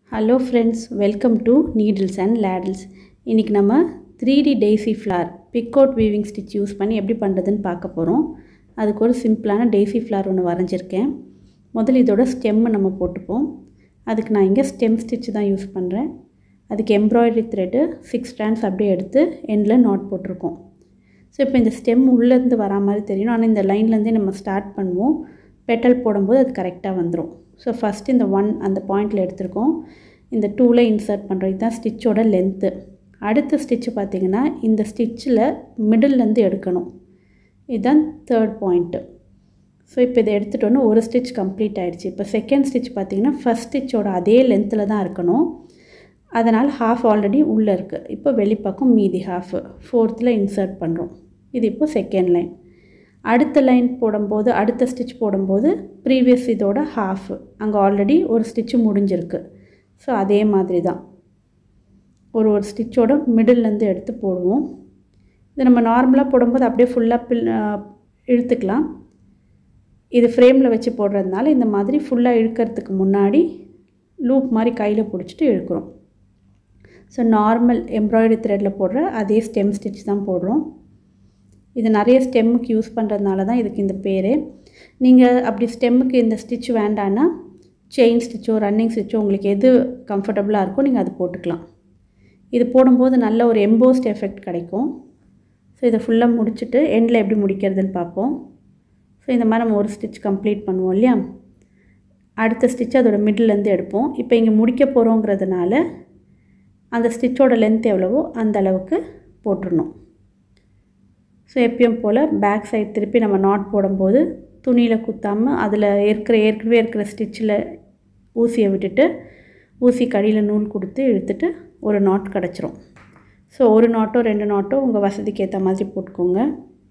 hello friends welcome to needles and ladles இன்றைக்கி நம்ம three D daisy flower picot weaving stitch use பண்ணி எப்படி பண்ணுறதுன்னு பார்க்க போகிறோம் அதுக்கு ஒரு சிம்பிளான டெய்ஸி ஃப்ளார் ஒன்று வரைஞ்சிருக்கேன் முதல்ல இதோட ஸ்டெம்மை நம்ம போட்டுப்போம் அதுக்கு நான் இங்கே ஸ்டெம் ஸ்டிச் தான் யூஸ் பண்ணுறேன் அதுக்கு எம்ப்ராய்டரி த்ரெட்டு சிக்ஸ் ஸ்ட்ராண்ட்ஸ் அப்படியே எடுத்து எண்டில் நாட் போட்டிருக்கோம் ஸோ இப்போ இந்த ஸ்டெம் உள்ளேருந்து வரா மாதிரி தெரியணும் ஆனால் இந்த லைன்லேருந்தே நம்ம ஸ்டார்ட் பண்ணுவோம் பெட்டல் போடும்போது அது கரெக்டாக வந்துடும் ஸோ ஃபஸ்ட்டு இந்த ஒன் அந்த பாயிண்டில் எடுத்திருக்கோம் இந்த டூவில் இன்சர்ட் பண்ணுறோம் இதுதான் ஸ்டிச்சோட லென்த்து அடுத்த ஸ்டிச்சு பார்த்திங்கன்னா இந்த ஸ்டிச்சில் மிடில்லேருந்து எடுக்கணும் இதுதான் தேர்ட் பாயிண்ட்டு ஸோ இப்போ இதை எடுத்துகிட்டோன்னு ஒரு ஸ்டிச் கம்ப்ளீட் ஆகிடுச்சு இப்போ செகண்ட் ஸ்டிச் பார்த்திங்கன்னா ஃபஸ்ட் ஸ்டிச்சோட அதே லென்த்தில் தான் இருக்கணும் அதனால் ஹாஃப் ஆல்ரெடி உள்ளே இருக்குது இப்போ வெளிப்பக்கம் மீதி ஹாஃபு ஃபோர்த்தில் இன்சர்ட் பண்ணுறோம் இது இப்போ செகண்ட் லைன் அடுத்த லைன் போடும்போது அடுத்த ஸ்டிச் போடும்போது ப்ரீவியஸ் இதோட ஹாஃப் அங்கே ஆல்ரெடி ஒரு ஸ்டிச்சு முடிஞ்சிருக்கு ஸோ அதே மாதிரி தான் ஒரு ஒரு ஸ்டிச்சோட மிடில்லேருந்து எடுத்து போடுவோம் இது நம்ம நார்மலாக போடும்போது அப்படியே ஃபுல்லாக பில் இழுத்துக்கலாம் இது ஃப்ரேமில் வச்சு போடுறதுனால இந்த மாதிரி ஃபுல்லாக இழுக்கிறதுக்கு முன்னாடி லூப் மாதிரி கையில் பிடிச்சிட்டு இழுக்கிறோம் ஸோ நார்மல் எம்ப்ராய்டரி த்ரெட்டில் போடுற அதே ஸ்டெம் ஸ்டிச் தான் போடுறோம் இது நிறைய ஸ்டெம்முக்கு யூஸ் பண்ணுறதுனால தான் இதுக்கு இந்த பேர் நீங்கள் அப்படி ஸ்டெம்முக்கு இந்த ஸ்டிச் வேண்டான்னா செயின் ஸ்டிச்சோ ரன்னிங் ஸ்டிச்சோ உங்களுக்கு எது கம்ஃபர்டபுளாக இருக்கோ நீங்கள் அது போட்டுக்கலாம் இது போடும்போது நல்ல ஒரு எம்போஸ்ட் எஃபெக்ட் கிடைக்கும் ஸோ இதை ஃபுல்லாக முடிச்சுட்டு எண்டில் எப்படி முடிக்கிறதுன்னு பார்ப்போம் ஸோ இந்த மாதிரி நம்ம ஒரு ஸ்டிச் கம்ப்ளீட் பண்ணுவோம் இல்லையா அடுத்த ஸ்டிச் அதோட மிடில்லேருந்து எடுப்போம் இப்போ இங்கே முடிக்க போகிறோங்கிறதுனால அந்த ஸ்டிச்சோட லென்த் எவ்வளவோ அந்த அளவுக்கு போட்டுடணும் ஸோ எப்பயும் போல் பேக் சைட் திருப்பி நம்ம நாட் போடும்போது துணியில் குத்தாமல் அதில் இருக்கிற ஏற்கனவே இருக்கிற ஸ்டிச்சில் ஊசியை விட்டுட்டு ஊசி கடியில் நூல் கொடுத்து இழுத்துட்டு ஒரு நாட் கிடச்சிரும் ஸோ ஒரு நாட்டோ ரெண்டு நாட்டோ உங்கள் வசதிக்கு ஏற்ற மாதிரி போட்டுக்கோங்க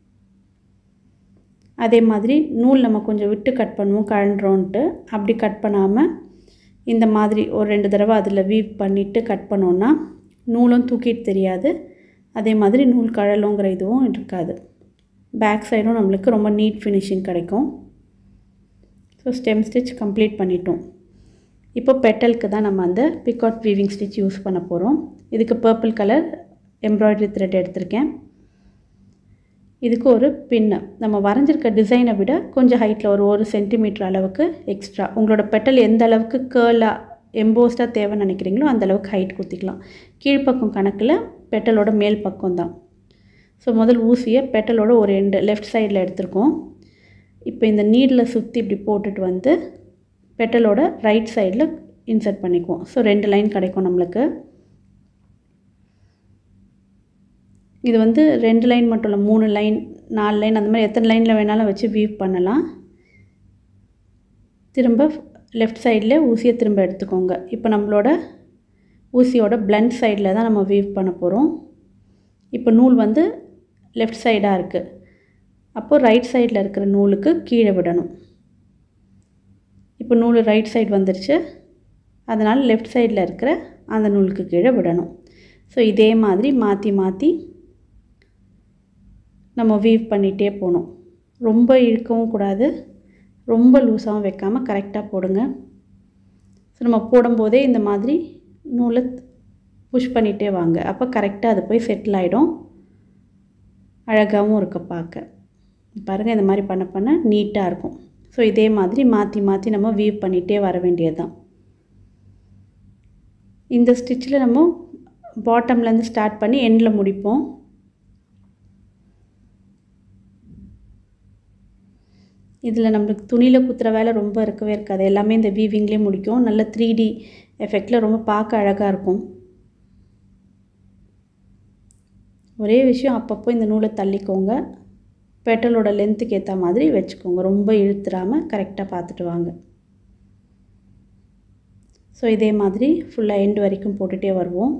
அதே மாதிரி நூல் நம்ம கொஞ்சம் விட்டு கட் பண்ணுவோம் கழன்றோன்ட்டு அப்படி கட் பண்ணாமல் இந்த மாதிரி ஒரு ரெண்டு தடவை அதில் வீவ் பண்ணிவிட்டு கட் பண்ணோன்னா நூலும் தூக்கிட்டு தெரியாது அதே மாதிரி நூல் கழலுங்கிற இதுவும் இருக்காது பேக் சைடும் நம்மளுக்கு ரொம்ப நீட் ஃபினிஷிங் கிடைக்கும் ஸோ ஸ்டெம் ஸ்டிச் கம்ப்ளீட் பண்ணிட்டோம் இப்போ பெட்டலுக்கு தான் நம்ம அந்த பிகாட் வீவிங் ஸ்டிச் யூஸ் பண்ண போகிறோம் இதுக்கு பர்பிள் கலர் எம்ப்ராய்டரி த்ரெட் எடுத்திருக்கேன் இதுக்கு ஒரு பின்னு நம்ம வரைஞ்சிருக்க டிசைனை விட கொஞ்சம் ஹைட்டில் ஒரு ஒரு சென்டிமீட்டர் அளவுக்கு எக்ஸ்ட்ரா உங்களோட பெட்டல் எந்த அளவுக்கு கேர்லாக எம்போஸ்டாக தேவைன்னு நினைக்கிறீங்களோ அந்த அளவுக்கு ஹைட் குத்திக்கலாம் கீழ்ப்பக்கம் கணக்கில் பெட்டலோட மேல் பக்கம் தான் ஸோ முதல் ஊசியை பெட்டலோட ஒரு எண்டு லெஃப்ட் சைடில் எடுத்திருக்கோம் இப்போ இந்த நீடில் சுற்றி இப்படி போட்டுட்டு வந்து பெட்டலோட ரைட் சைடில் இன்சர்ட் பண்ணிக்குவோம் ஸோ ரெண்டு லைன் கிடைக்கும் நம்மளுக்கு இது வந்து ரெண்டு லைன் மட்டும் இல்லை மூணு லைன் நாலு லைன் அந்த மாதிரி எத்தனை லைனில் வேணாலும் வச்சு வீவ் பண்ணலாம் திரும்ப லெஃப்ட் சைடில் ஊசியை திரும்ப எடுத்துக்கோங்க இப்போ நம்மளோட ஊசியோட பிளண்ட் சைடில் தான் நம்ம வீவ் பண்ண போகிறோம் இப்போ நூல் வந்து லெஃப்ட் சைடாக இருக்குது அப்போது ரைட் சைடில் இருக்கிற நூலுக்கு கீழே விடணும் இப்போ நூல் ரைட் சைடு வந்துருச்சு அதனால் லெஃப்ட் சைடில் இருக்கிற அந்த நூலுக்கு கீழே விடணும் ஸோ இதே மாதிரி மாற்றி மாற்றி நம்ம வீவ் பண்ணிகிட்டே போகணும் ரொம்ப இழுக்கவும் கூடாது ரொம்ப லூஸாகவும் வைக்காமல் கரெக்டாக போடுங்க ஸோ நம்ம போடும்போதே இந்த மாதிரி நூலை புஷ் பண்ணிகிட்டே வாங்க அப்போ கரெக்டாக அது போய் செட்டில் ஆகிடும் அழகாகவும் இருக்க பார்க்க பாருங்கள் இந்த மாதிரி பண்ண பண்ண நீட்டாக இருக்கும் ஸோ இதே மாதிரி மாற்றி மாற்றி நம்ம வீவ் பண்ணிகிட்டே வர வேண்டியது தான் இந்த ஸ்டிச்சில் நம்ம பாட்டம்லேருந்து ஸ்டார்ட் பண்ணி எண்டில் முடிப்போம் இதில் நம்மளுக்கு துணியில் குத்துற வேலை ரொம்ப இருக்கவே இருக்காது எல்லாமே இந்த வீவிங்லேயே முடிக்கும் நல்ல த்ரீ டி எஃபெக்டில் ரொம்ப பார்க்க அழகாக இருக்கும் ஒரே விஷயம் அப்பப்போ இந்த நூலை தள்ளிக்கோங்க பெட்டலோட லென்த்துக்கு ஏற்ற மாதிரி வச்சுக்கோங்க ரொம்ப இழுத்துறாமல் கரெக்டாக பார்த்துட்டு வாங்க ஸோ இதே மாதிரி ஃபுல்லாக எண்டு வரைக்கும் போட்டுகிட்டே வருவோம்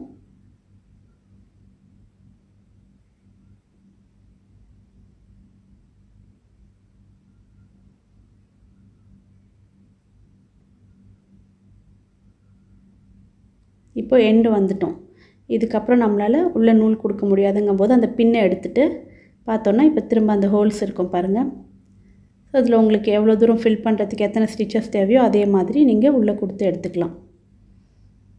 இப்போ எண்டு வந்துட்டோம் இதுக்கப்புறம் நம்மளால் உள்ள நூல் கொடுக்க முடியாதுங்கும் போது அந்த பின்னை எடுத்துகிட்டு பார்த்தோன்னா இப்போ திரும்ப அந்த ஹோல்ஸ் இருக்கும் பாருங்கள் ஸோ அதில் உங்களுக்கு எவ்வளோ தூரம் ஃபில் பண்ணுறதுக்கு எத்தனை ஸ்டிச்சஸ் தேவையோ அதே மாதிரி நீங்கள் உள்ளே கொடுத்து எடுத்துக்கலாம்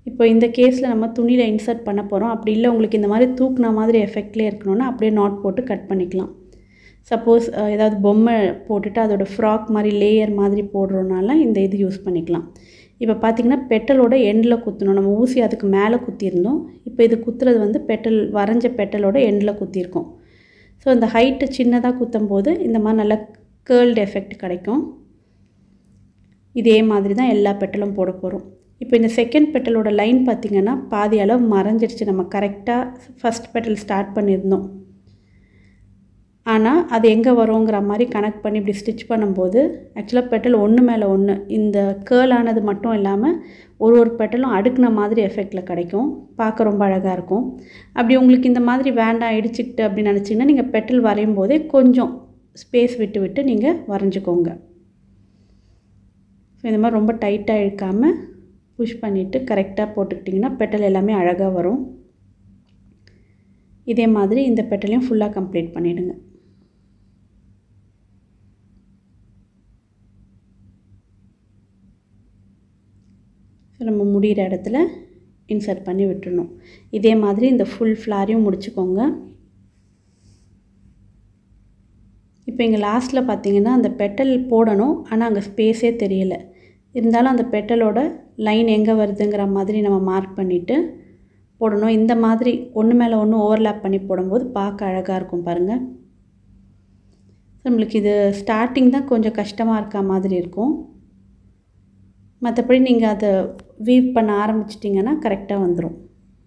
இப்போ இந்த கேஸில் நம்ம துணியில் இன்சர்ட் பண்ண போகிறோம் அப்படி இல்லை உங்களுக்கு இந்த மாதிரி தூக்குன மாதிரி எஃபெக்ட்லேயே இருக்கணும்னா அப்படியே நாட் போட்டு கட் பண்ணிக்கலாம் சப்போஸ் ஏதாவது பொம்மை போட்டுட்டு அதோடய ஃப்ராக் மாதிரி லேயர் மாதிரி போடுறோனால இந்த இது யூஸ் பண்ணிக்கலாம் இப்போ பார்த்திங்கன்னா பெட்டலோட எண்டில் குத்தணும் நம்ம ஊசி அதுக்கு மேலே குத்திருந்தோம் இப்போ இது குத்துறது வந்து பெட்டல் வரைஞ்ச பெட்டலோட எண்டில் குத்திருக்கோம் ஸோ இந்த ஹைட்டு சின்னதாக குத்தும் போது இந்த மாதிரி நல்லா கேர்ல்டு எஃபெக்ட் கிடைக்கும் இதே மாதிரி தான் எல்லா பெட்டலும் போட போகிறோம் இப்போ இந்த செகண்ட் பெட்டலோட லைன் பார்த்திங்கன்னா பாதி அளவு மறைஞ்சிடுச்சு நம்ம கரெக்டாக ஃபஸ்ட் பெட்டல் ஸ்டார்ட் பண்ணியிருந்தோம் ஆனால் அது எங்கே வருங்கிற மாதிரி கனெக்ட் பண்ணி இப்படி ஸ்டிச் பண்ணும்போது ஆக்சுவலாக பெட்டல் ஒன்று மேலே ஒன்று இந்த கேர்ள் ஆனது மட்டும் இல்லாமல் ஒரு ஒரு பெட்டலும் அடுக்குன மாதிரி எஃபெக்டில் கிடைக்கும் பார்க்க ரொம்ப அழகாக இருக்கும் அப்படி உங்களுக்கு இந்த மாதிரி வேண்டாம் இடிச்சுக்கிட்டு அப்படின்னு நினச்சிங்கன்னா நீங்கள் பெட்டல் வரையும் போதே கொஞ்சம் ஸ்பேஸ் விட்டு விட்டு நீங்கள் வரைஞ்சிக்கோங்க ஸோ இந்த மாதிரி ரொம்ப டைட்டாக இழுக்காமல் புஷ் பண்ணிவிட்டு கரெக்டாக போட்டுக்கிட்டிங்கன்னா பெட்டல் எல்லாமே அழகாக வரும் இதே மாதிரி இந்த பெட்டலையும் ஃபுல்லாக கம்ப்ளீட் பண்ணிவிடுங்க ஸோ நம்ம முடிகிற இடத்துல இன்சர்ட் பண்ணி விட்டுடணும் இதே மாதிரி இந்த ஃபுல் ஃப்ளாரையும் முடிச்சுக்கோங்க இப்போ இங்கே லாஸ்ட்டில் பார்த்தீங்கன்னா அந்த பெட்டல் போடணும் ஆனால் அங்கே ஸ்பேஸே தெரியலை இருந்தாலும் அந்த பெட்டலோட லைன் எங்கே வருதுங்கிற மாதிரி நம்ம மார்க் பண்ணிவிட்டு போடணும் இந்த மாதிரி ஒன்று மேலே ஒன்று ஓவர்லேப் பண்ணி போடும்போது பார்க்க அழகாக இருக்கும் பாருங்கள் நம்மளுக்கு இது ஸ்டார்டிங் தான் கொஞ்சம் கஷ்டமாக இருக்க மாதிரி இருக்கும் மற்றபடி நீங்கள் அதை வீவ் பண்ண ஆரம்பிச்சிட்டிங்கன்னா கரெக்டாக வந்துடும்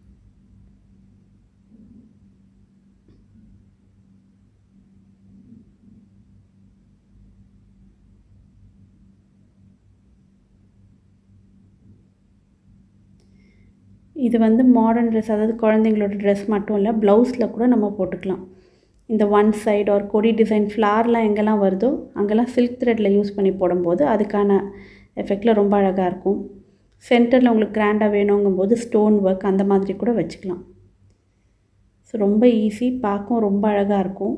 இது வந்து மாடர்ன் ட்ரெஸ் அதாவது குழந்தைங்களோட ட்ரெஸ் மட்டும் இல்லை ப்ளவுஸில் கூட நம்ம போட்டுக்கலாம் இந்த ஒன் சைடு ஒரு கொடி டிசைன் ஃப்ளார்லாம் எங்கெல்லாம் வருதோ அங்கெல்லாம் சில்க் த்ரெட்டில் யூஸ் பண்ணி போடும்போது அதுக்கான எஃபெக்டில் ரொம்ப அழகாக இருக்கும் சென்டரில் உங்களுக்கு கிராண்டாக வேணுங்கும்போது ஸ்டோன் ஒர்க் அந்த மாதிரி கூட வச்சுக்கலாம் ஸோ ரொம்ப ஈஸி பார்க்கவும் ரொம்ப அழகாக இருக்கும்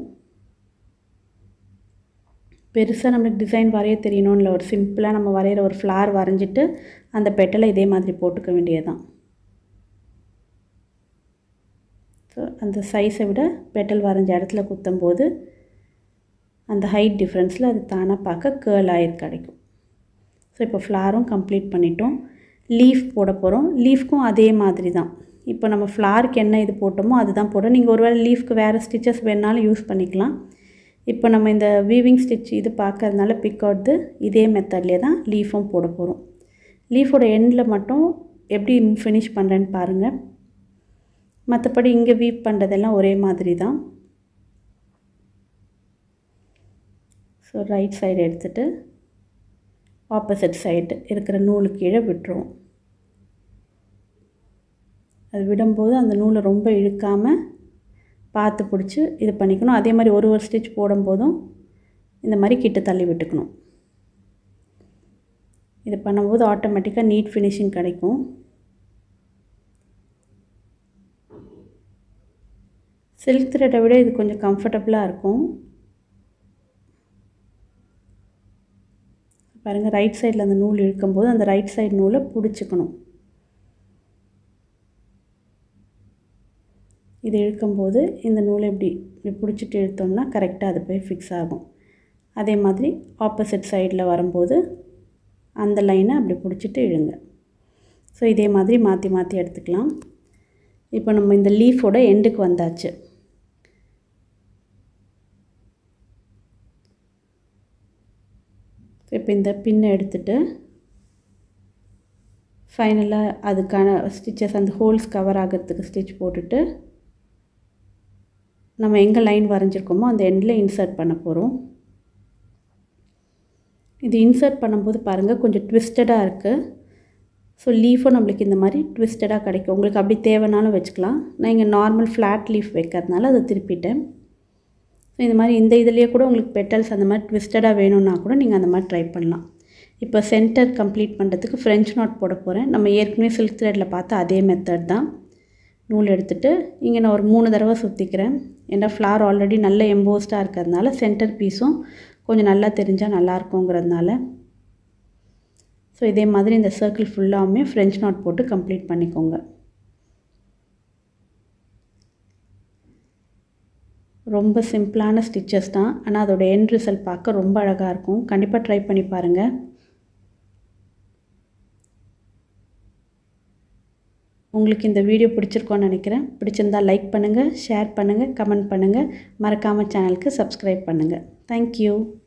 பெருசாக நம்மளுக்கு டிசைன் வரைய தெரியணும்னு இல்லை ஒரு சிம்பிளாக நம்ம வரைகிற ஒரு ஃப்ளார் வரைஞ்சிட்டு அந்த பெட்டலை இதே மாதிரி போட்டுக்க வேண்டியதுதான் ஸோ அந்த சைஸை விட பெட்டல் வரைஞ்ச இடத்துல குத்தும் போது அந்த ஹைட் டிஃப்ரென்ஸில் அது தானாக பார்க்க கேர்ள் ஆயிரு கிடைக்கும் ஸோ இப்போ ஃப்ளாரும் கம்ப்ளீட் பண்ணிட்டோம் லீஃப் போட போகிறோம் லீஃப்க்கும் அதே மாதிரி தான் இப்போ நம்ம ஃப்ளாருக்கு என்ன இது போட்டோமோ அதுதான் போடும் நீங்கள் ஒருவேளை லீஃப்க்கு வேறு ஸ்டிச்சஸ் வேணாலும் யூஸ் பண்ணிக்கலாம் இப்போ நம்ம இந்த வீவிங் ஸ்டிச் இது பார்க்கறதுனால பிக் அவுட்து இதே மெத்தட்லேயே தான் லீஃபும் போட போகிறோம் லீஃபோட எண்டில் மட்டும் எப்படி ஃபினிஷ் பண்ணுறேன்னு பாருங்கள் மற்றபடி இங்கே வீவ் பண்ணுறதெல்லாம் ஒரே மாதிரி தான் ஸோ ரைட் சைடு எடுத்துகிட்டு ஆப்போசிட் சைடு இருக்கிற நூலு கீழே விட்டுருவோம் அது விடும்போது அந்த நூலை ரொம்ப இழுக்காமல் பார்த்து பிடிச்சி இது பண்ணிக்கணும் அதே மாதிரி ஒரு ஒரு ஸ்டிச் போடும்போதும் இந்த மாதிரி கிட்ட தள்ளி விட்டுக்கணும் இது பண்ணும்போது ஆட்டோமேட்டிக்காக நீட் ஃபினிஷிங் கிடைக்கும் சில்க் த்ரெட்டை விட இது கொஞ்சம் கம்ஃபர்டபுளாக இருக்கும் பாருங்கள் ரைட் சைடில் அந்த நூல் இழுக்கும்போது அந்த ரைட் சைடு நூலை பிடிச்சிக்கணும் இது இழுக்கும்போது இந்த நூலை இப்படி இப்படி பிடிச்சிட்டு இழுத்தோம்னா கரெக்டாக அது போய் ஃபிக்ஸ் ஆகும் அதே மாதிரி ஆப்போசிட் சைடில் வரும்போது அந்த லைனை அப்படி பிடிச்சிட்டு இழுங்க ஸோ இதே மாதிரி மாற்றி மாற்றி எடுத்துக்கலாம் இப்போ நம்ம இந்த லீஃபோட எண்டுக்கு வந்தாச்சு இப்போ இந்த பின்னை எடுத்துட்டு ஃபைனலாக அதுக்கான ஸ்டிச்சஸ் அந்த ஹோல்ஸ் கவர் ஆகிறதுக்கு ஸ்டிச் போட்டுட்டு நம்ம எங்கே லைன் வரைஞ்சிருக்கோமோ அந்த எண்டில் இன்சர்ட் பண்ண போகிறோம் இது இன்சர்ட் பண்ணும்போது பாருங்கள் கொஞ்சம் ட்விஸ்டடாக இருக்குது ஸோ லீஃபும் நம்மளுக்கு இந்த மாதிரி ட்விஸ்டடாக கிடைக்கும் உங்களுக்கு அப்படி தேவைனாலும் வச்சுக்கலாம் நான் இங்கே நார்மல் ஃப்ளாட் லீஃப் வைக்கிறதுனால அதை திருப்பிட்டேன் ஸோ இந்த மாதிரி இந்த இதுலேயே கூட உங்களுக்கு பெட்டல்ஸ் அந்த மாதிரி ட்விஸ்டடாக வேணும்னா கூட நீங்கள் அந்த மாதிரி ட்ரை பண்ணலாம் இப்போ சென்டர் கம்ப்ளீட் பண்ணுறதுக்கு ஃப்ரெஞ்ச் நாட் போட போகிறேன் நம்ம ஏற்கனவே சில்க் த்ரெட்டில் பார்த்த அதே மெத்தட் தான் நூல் எடுத்துகிட்டு இங்கே நான் ஒரு மூணு தடவை சுற்றிக்கிறேன் ஏன்னா ஃப்ளார் ஆல்ரெடி நல்ல எம்போஸ்டாக இருக்கிறதுனால சென்டர் பீஸும் கொஞ்சம் நல்லா தெரிஞ்சால் நல்லா இருக்குங்கிறதுனால ஸோ ஸோ இதே மாதிரி இந்த சர்க்கிள் ஃபுல்லாமே ஃப்ரெஞ்ச் நாட் போட்டு கம்ப்ளீட் பண்ணிக்கோங்க ரொம்ப சிம்பிளான ஸ்டிச்சஸ் தான் ஆனால் அதோட எண்ட் ரிசல்ட் பார்க்க ரொம்ப அழகாக இருக்கும் கண்டிப்பாக ட்ரை பண்ணி பாருங்கள் உங்களுக்கு இந்த வீடியோ பிடிச்சிருக்கோன்னு நினைக்கிறேன் பிடிச்சிருந்தால் லைக் பண்ணுங்கள் ஷேர் பண்ணுங்கள் கமெண்ட் பண்ணுங்கள் மறக்காமல் சேனலுக்கு சப்ஸ்கிரைப் பண்ணுங்கள் தேங்க்யூ